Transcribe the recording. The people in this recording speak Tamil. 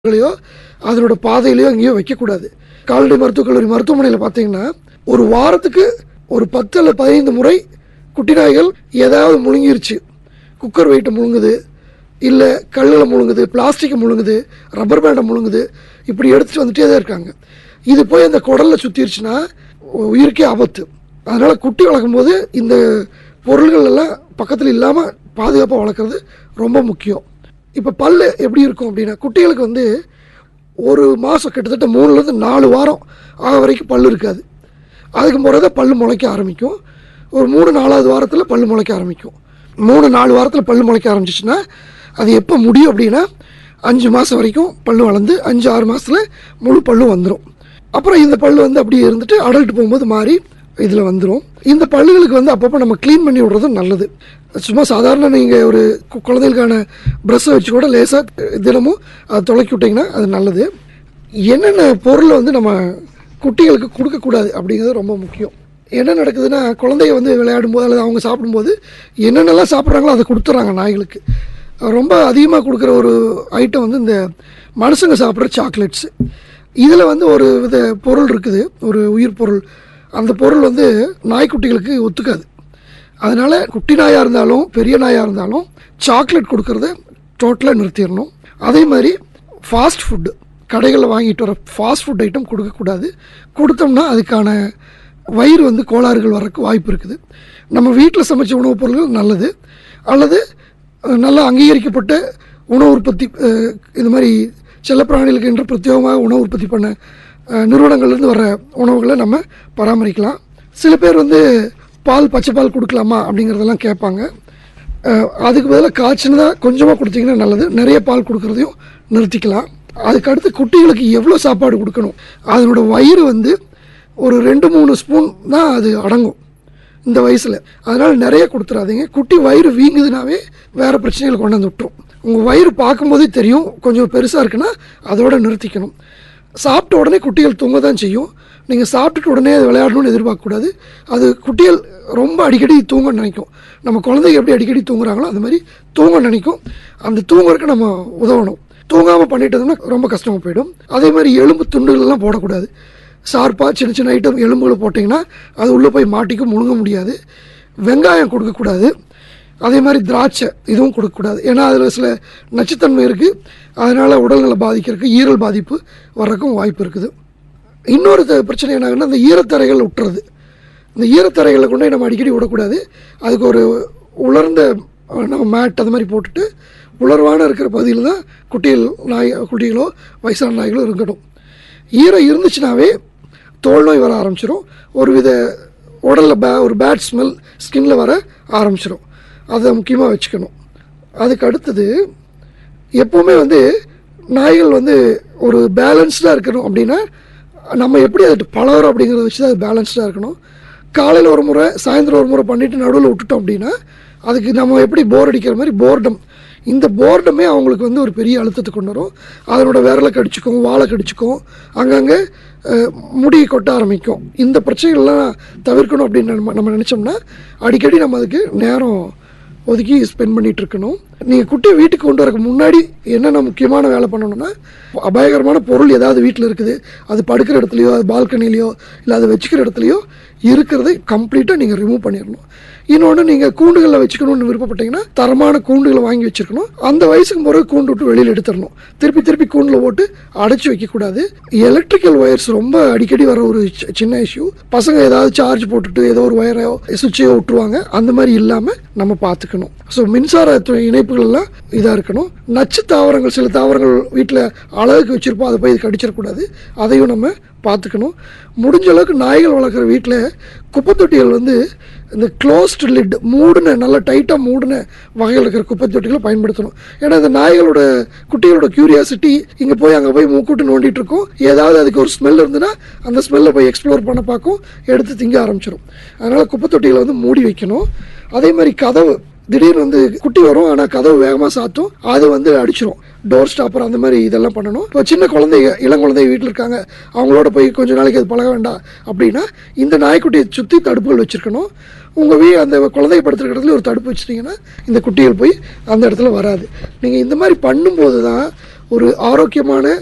களையோ அதனோட பாதையிலையோ எங்கேயோ வைக்கக்கூடாது கால்நடை மருத்துவக் கல்லூரி மருத்துவமனையில் பார்த்தீங்கன்னா ஒரு வாரத்துக்கு ஒரு பத்து அல்லது பதினைந்து முறை குட்டி நாய்கள் ஏதாவது முழுங்கிருச்சு குக்கர் வெயிட்டை முழுங்குது இல்லை கல்லில் முழுங்குது பிளாஸ்டிக்கை முழுங்குது ரப்பர் பேண்டை முழுங்குது இப்படி எடுத்துகிட்டு வந்துட்டே தான் இருக்காங்க இது போய் அந்த குடலில் சுற்றிருச்சுன்னா உயிருக்கே ஆபத்து அதனால் குட்டி வளர்க்கும் போது இந்த பொருள்கள் எல்லாம் பக்கத்தில் இல்லாமல் பாதுகாப்பாக வளர்க்குறது ரொம்ப முக்கியம் இப்போ பல்லு எப்படி இருக்கும் அப்படின்னா குட்டிகளுக்கு வந்து ஒரு மாதம் கிட்டத்தட்ட மூணுலேருந்து நாலு வாரம் ஆக வரைக்கும் பல்லு இருக்காது அதுக்கு முறை தான் பல்லு முளைக்க ஆரம்பிக்கும் ஒரு மூணு நாலாவது வாரத்தில் பல்லு முளைக்க ஆரம்பிக்கும் மூணு நாலு வாரத்தில் பல்லு முளைக்க ஆரம்பிச்சிச்சுன்னா அது எப்போ முடியும் அப்படின்னா அஞ்சு மாதம் வரைக்கும் பல்லு வளர்ந்து அஞ்சு ஆறு மாதத்தில் முழு பல்லும் வந்துடும் அப்புறம் இந்த பல்லு வந்து அப்படியே இருந்துட்டு அடல்ட் போகும்போது மாறி இதில் வந்துடும் இந்த பல்லுகளுக்கு வந்து அப்பப்போ நம்ம க்ளீன் பண்ணி விடுறது நல்லது சும்மா சாதாரண நீங்கள் ஒரு கு- குழந்தைகளுக்கான ப்ரெஷ்ஷை வச்சு கூட லேசாக தினமும் அதை துளக்கி விட்டிங்கன்னா அது நல்லது என்னென்ன பொருளை வந்து நம்ம குட்டிகளுக்கு கொடுக்கக்கூடாது அப்படிங்கிறது ரொம்ப முக்கியம் என்ன நடக்குதுன்னா குழந்தைய வந்து விளையாடும்போது அல்லது அவங்க சாப்பிடும்போது என்னென்னலாம் சாப்பிட்றாங்களோ அதை கொடுத்துட்றாங்க நாய்களுக்கு ரொம்ப அதிகமாக கொடுக்குற ஒரு ஐட்டம் வந்து இந்த மனுஷங்க சாப்பிட்ற சாக்லேட்ஸு இதில் வந்து ஒரு வித பொருள் இருக்குது ஒரு உயிர் பொருள் அந்த பொருள் வந்து நாய்க்குட்டிகளுக்கு ஒத்துக்காது அதனால் குட்டி நாயாக இருந்தாலும் பெரிய நாயாக இருந்தாலும் சாக்லேட் கொடுக்கறத டோட்டலாக நிறுத்திடணும் அதே மாதிரி ஃபாஸ்ட் ஃபுட்டு கடைகளில் வாங்கிட்டு வர ஃபாஸ்ட் ஃபுட் ஐட்டம் கொடுக்கக்கூடாது கொடுத்தோம்னா அதுக்கான வயிறு வந்து கோளாறுகள் வரக்கு வாய்ப்பு இருக்குது நம்ம வீட்டில் சமைச்ச உணவுப் பொருட்கள் நல்லது அல்லது அஹ், நல்லா அங்கீகரிக்கப்பட்ட உணவு உற்பத்தி அஹ், இது மாதிரி செல்லப்பிராணிகளுக்கு என்று பிரத்யேகமாக உணவு உற்பத்தி பண்ண அஹ், நிறுவனங்கள்லேருந்து வர உணவுகளை நம்ம பராமரிக்கலாம் சில பேர் வந்து பால் பச்சை பால் கொடுக்கலாமா அப்படிங்கிறதெல்லாம் கேட்பாங்க அஹ், அதுக்கு பதிலாக காய்ச்சினதாக கொஞ்சமாக கொடுத்தீங்கன்னா நல்லது நிறைய பால் கொடுக்கறதையும் நிறுத்திக்கலாம் அதுக்கு அடுத்து குட்டிகளுக்கு எவ்வளோ சாப்பாடு கொடுக்கணும் அதனோட வயிறு வந்து ஒரு ரெண்டு மூணு ஸ்பூன் தான் அது அடங்கும் இந்த வயசில் அதனால் நிறைய கொடுத்துறாதீங்க குட்டி வயிறு வீங்குதுனாவே வேறு பிரச்சனைகள் கொண்டு வந்து விட்டுரும் உங்கள் வயிறு பார்க்கும்போதே தெரியும் கொஞ்சம் பெருசாக இருக்குன்னா அதோட நிறுத்திக்கணும் சாப்பிட்ட உடனே குட்டிகள் தூங்க தான் செய்யும் நீங்கள் சாப்பிட்டுட்டு உடனே அது விளையாடணும்னு எதிர்பார்க்கக்கூடாது அது குட்டிகள் ரொம்ப அடிக்கடி தூங்க நினைக்கும் நம்ம குழந்தைங்க எப்படி அடிக்கடி தூங்குறாங்களோ அந்த மாதிரி தூங்க நினைக்கும் அந்த தூங்குறதுக்கு நம்ம உதவணும் தூங்காமல் பண்ணிட்டோம்னா ரொம்ப கஷ்டமாக போயிடும் அதே மாதிரி எலும்பு துண்டுகள்லாம் போடக்கூடாது ஷார்ப்பாக சின்ன சின்ன ஐட்டம் எலும்புகளை போட்டிங்கன்னா அது உள்ளே போய் மாட்டிக்கும் முழுங்க முடியாது வெங்காயம் கொடுக்கக்கூடாது அதே மாதிரி திராட்சை இதுவும் கொடுக்கக்கூடாது ஏன்னா அதில் சில நச்சுத்தன்மை இருக்குது அதனால் உடல்நல பாதிக்கிறதுக்கு ஈரல் பாதிப்பு வர்றதுக்கும் வாய்ப்பு இருக்குது இன்னொரு த- பிரச்சனை என்னாகுன்னா இந்த ஈரத்தரைகள் விட்டுறது இந்த ஈரத்தரைகளை கொண்டு போய் நம்ம அடிக்கடி விடக்கூடாது அதுக்கு ஒரு உலர்ந்த அஹ், நம்ம மேட் அது மாதிரி போட்டுட்டு உலர்வான இருக்கிற பகுதியில் தான் குட்டிகள் நாய் குட்டிகளோ வயசான நாய்களோ இருக்கட்டும் ஈரம் இருந்துச்சுனாவே தோல் நோய் வர ஆரம்பிச்சிடும் ஒரு வித உடலில் பே ஒரு பேட் ஸ்மெல் ஸ்கின்ல வர ஆரம்பிச்சிடும் அதை முக்கியமாக வச்சுக்கணும் அதுக்கு அடுத்தது எப்போவுமே வந்து நாய்கள் வந்து ஒரு பேலன்ஸ்டாக இருக்கணும் அப்படின்னா நம்ம எப்படி அது பழகிறோம் அப்படிங்கிறத வச்சு தான் அது பேலன்ஸ்டாக இருக்கணும் காலையில் ஒரு முறை சாயந்தரம் ஒரு முறை பண்ணிவிட்டு நடுவில் விட்டுட்டோம் அப்படின்னா அதுக்கு நம்ம எப்படி போர் அடிக்கிற மாதிரி போர்டம் இந்த போர்டமே அவங்களுக்கு வந்து ஒரு பெரிய அழுத்தத்தை கொண்டு வரும் அதனோட விரலை கடிச்சுக்கும் வாழை கடிச்சுக்கும் அங்கங்கே அஹ், முடி கொட்ட ஆரம்பிக்கும் இந்த பிரச்சனைகள்லாம் தவிர்க்கணும் அப்படின்னு நம்ம நம்ம நினச்சோம்னா அடிக்கடி நம்ம அதுக்கு நேரம் ஒதுக்கி ஸ்பெண்ட் பண்ணிட்டு இருக்கணும் நீங்கள் குட்டியை வீட்டுக்கு கொண்டு வரக்கு முன்னாடி என்னென்ன முக்கியமான வேலை பண்ணணும்னா அபாயகரமான பொருள் ஏதாவது வீட்டில் இருக்குது அது படுக்கிற இடத்துலையோ அது பால்கனிலையோ இல்லை அது வச்சுக்கிற இடத்துலையோ இருக்கிறதை கம்ப்ளீட்டாக நீங்கள் ரிமூவ் பண்ணிடணும் இன்னொன்று நீங்கள் கூண்டுகளில் வச்சுக்கணும்னு விருப்பப்பட்டீங்கன்னா தரமான கூண்டுகளை வாங்கி வச்சிருக்கணும் அந்த வயசுக்கு பிறகு கூண்டு விட்டு வெளியில் எடுத்துடணும் திருப்பி திருப்பி கூண்டில் போட்டு அடைச்சி வைக்கக்கூடாது எலக்ட்ரிக்கல் ஒயர்ஸ் ரொம்ப அடிக்கடி வர ஒரு சி- சின்ன இஷ்யூ பசங்க ஏதாவது சார்ஜ் போட்டுட்டு ஏதோ ஒரு ஒயரையோ சுவிட்சையோ விட்டுருவாங்க அந்த மாதிரி இல்லாமல் நம்ம பார்த்துக்கணும் ஸோ மின்சார து- இணைப்புகள் எல்லாம் இதாக இருக்கணும் நச்சு தாவரங்கள் சில தாவரங்கள் வீட்டில் அழகுக்கு வச்சுருப்போம் அதை போய் கடிச்சிடக்கூடாது அதையும் நம்ம பார்த்துக்கணும் முடிஞ்ச அளவுக்கு நாய்கள் வளர்க்குற வீட்டில் குப்பை தொட்டிகள் வந்து இந்த க்ளோஸ்டு லிட் மூடின நல்லா டைட்டாக மூடின வகையில் இருக்கிற குப்பை தொட்டிகளை பயன்படுத்தணும் ஏன்னா இந்த நாய்களோட குட்டிகளோட க்யூரியாசிட்டி இங்கே போய் அங்கே போய் மூக்கூட்டு நோண்டிட்டு இருக்கும் ஏதாவது அதுக்கு ஒரு ஸ்மெல் இருந்துன்னா அந்த ஸ்மெல்லை போய் எக்ஸ்ப்ளோர் பண்ண பார்க்கும் எடுத்து திங்க ஆரம்பிச்சிடும் அதனால் குப்பை தொட்டிகளை வந்து மூடி வைக்கணும் அதே மாதிரி கதவு திடீர்னு வந்து குட்டி வரும் ஆனால் கதவு வேகமாக சாத்தும் அது வந்து அடிச்சிரும் டோர் ஸ்டாப்பர் அந்த மாதிரி இதெல்லாம் பண்ணணும் இப்போ சின்ன குழந்தைங்க இளங்குழந்தை வீட்டில் இருக்காங்க அவங்களோட போய் கொஞ்ச நாளைக்கு அது பழக வேண்டாம் அப்படின்னா இந்த நாய்க்குட்டியை சுற்றி தடுப்புகள் வச்சுருக்கணும் உங்கள் வீ அந்த குழந்தைய படுத்துருக்க இடத்துல ஒரு தடுப்பு வச்சிட்டிங்கன்னா இந்த குட்டிகள் போய் அந்த இடத்துல வராது நீங்கள் இந்த மாதிரி பண்ணும்போது தான் ஒரு ஆரோக்கியமான